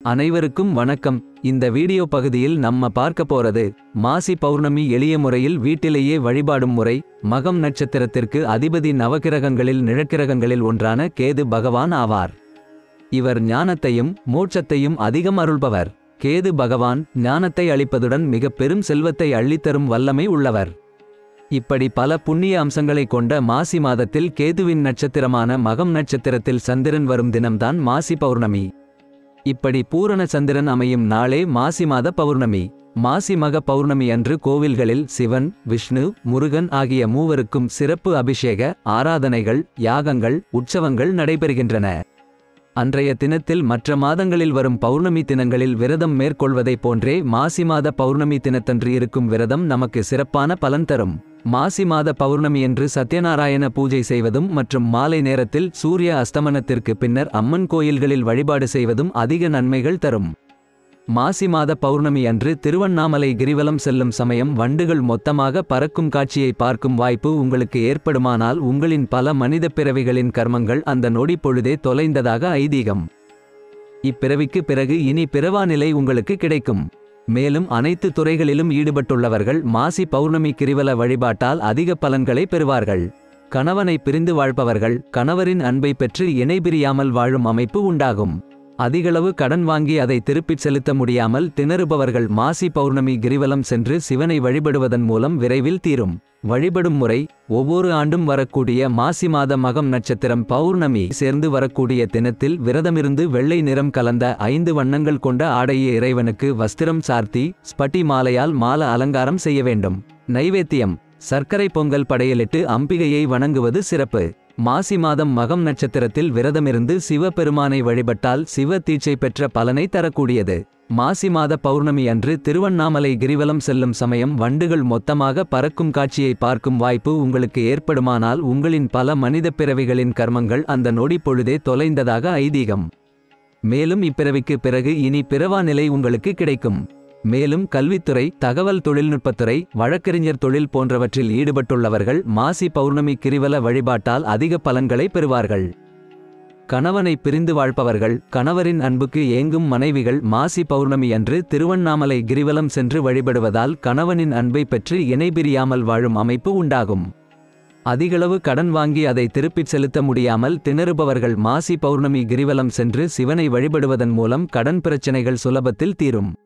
அனைவருக்கும் வணக்கம் இந்த வீடியோ பகுதியில் நம்ம பார்க்க போறது மாசி பௌர்ணமி எளிய முறையில் வீட்டிலேயே வழிபாடும் முறை மகம் நட்சத்திரத்திற்கு அதிபதி நவகிரகங்களில் நிழக்கிரகங்களில் ஒன்றான கேது பகவான் ஆவார் இவர் ஞானத்தையும் மோட்சத்தையும் அதிகம் அருள்பவர் கேது பகவான் ஞானத்தை அளிப்பதுடன் மிக பெரும் செல்வத்தை அள்ளித்தரும் வல்லமை உள்ளவர் இப்படி பல புண்ணிய அம்சங்களைக் கொண்ட மாசி மாதத்தில் கேதுவின் நட்சத்திரமான மகம் நட்சத்திரத்தில் சந்திரன் வரும் தினம்தான் மாசி பௌர்ணமி இப்படி பூரண சந்திரன் அமையும் நாளே மாசி மாத பௌர்ணமி மாசி மக பௌர்ணமி அன்று கோவில்களில் சிவன் விஷ்ணு முருகன் ஆகிய மூவருக்கும் சிறப்பு அபிஷேக ஆராதனைகள் யாகங்கள் உற்சவங்கள் நடைபெறுகின்றன அன்றைய தினத்தில் மற்ற மாதங்களில் வரும் பௌர்ணமி தினங்களில் விரதம் மேற்கொள்வதைப் போன்றே மாசி மாத பௌர்ணமி தினத்தன்று இருக்கும் விரதம் நமக்கு சிறப்பான பலன் தரும் மாசி மாத பௌர்ணமியன்று சத்யநாராயண பூஜை செய்வதும் மற்றும் மாலை நேரத்தில் சூரிய அஸ்தமனத்திற்கு பின்னர் அம்மன் கோயில்களில் வழிபாடு செய்வதும் அதிக நன்மைகள் தரும் மாசி மாத பௌர்ணமி அன்று திருவண்ணாமலை கிரிவலம் செல்லும் சமயம் வண்டுகள் மொத்தமாக பறக்கும் காட்சியை பார்க்கும் வாய்ப்பு உங்களுக்கு ஏற்படுமானால் உங்களின் பல மனித பிறவிகளின் கர்மங்கள் அந்த நொடி பொழுதே தொலைந்ததாக ஐதீகம் இப்பிறவிக்கு பிறகு இனி பிறவா நிலை உங்களுக்கு கிடைக்கும் மேலும் அனைத்து துறைகளிலும் ஈடுபட்டுள்ளவர்கள் மாசி பௌர்ணமி கிரிவல வழிபாட்டால் அதிக பலன்களை பெறுவார்கள் கணவனை பிரிந்து வாழ்பவர்கள் கணவரின் அன்பை பெற்று இணை பிரியாமல் வாழும் அமைப்பு உண்டாகும் அதிகளவு கடன் வாங்கி அதை திருப்பிச் செலுத்த முடியாமல் திணறுபவர்கள் மாசி பௌர்ணமி கிரிவலம் சென்று சிவனை வழிபடுவதன் மூலம் விரைவில் தீரும் வழிபடும் முறை ஒவ்வொரு ஆண்டும் வரக்கூடிய மாசி மாத மகம் நட்சத்திரம் பௌர்ணமி சேர்ந்து வரக்கூடிய தினத்தில் விரதமிருந்து வெள்ளை நிறம் கலந்த ஐந்து வண்ணங்கள் கொண்ட ஆடைய இறைவனுக்கு வஸ்திரம் சார்த்தி ஸ்பட்டி மாலையால் மால அலங்காரம் செய்ய வேண்டும் நைவேத்தியம் சர்க்கரை பொங்கல் படையலிட்டு அம்பிகையை வணங்குவது சிறப்பு மாசி மாதம் மகம் நட்சத்திரத்தில் விரதமிருந்து சிவபெருமானை வழிபட்டால் சிவ தீட்சை பெற்ற பலனை தரக்கூடியது மாசி மாத பௌர்ணமி அன்று திருவண்ணாமலை கிரிவலம் செல்லும் சமயம் வண்டுகள் மொத்தமாக பறக்கும் காட்சியை பார்க்கும் வாய்ப்பு உங்களுக்கு ஏற்படுமானால் உங்களின் பல மனித பிறவிகளின் கர்மங்கள் அந்த நொடி பொழுதே தொலைந்ததாக ஐதீகம் மேலும் இப்பிறவிக்கு பிறகு இனி பிறவா நிலை உங்களுக்கு கிடைக்கும் மேலும் கல்வித்துறை தகவல் தொழில்நுட்பத்துறை வழக்கறிஞர் தொழில் போன்றவற்றில் ஈடுபட்டுள்ளவர்கள் மாசி பௌர்ணமி கிரிவல வழிபாட்டால் அதிக பலன்களை பெறுவார்கள் கணவனை பிரிந்து வாழ்பவர்கள் கணவரின் அன்புக்கு ஏங்கும் மனைவிகள் மாசி பௌர்ணமி அன்று திருவண்ணாமலை கிரிவலம் சென்று வழிபடுவதால் கணவனின் அன்பை பெற்று இணைபிரியாமல் வாழும் அமைப்பு உண்டாகும் அதிகளவு கடன் வாங்கி அதை திருப்பிச் செலுத்த முடியாமல் திணறுபவர்கள் மாசி பௌர்ணமி கிரிவலம் சென்று சிவனை வழிபடுவதன் மூலம் கடன் பிரச்சனைகள் சுலபத்தில் தீரும்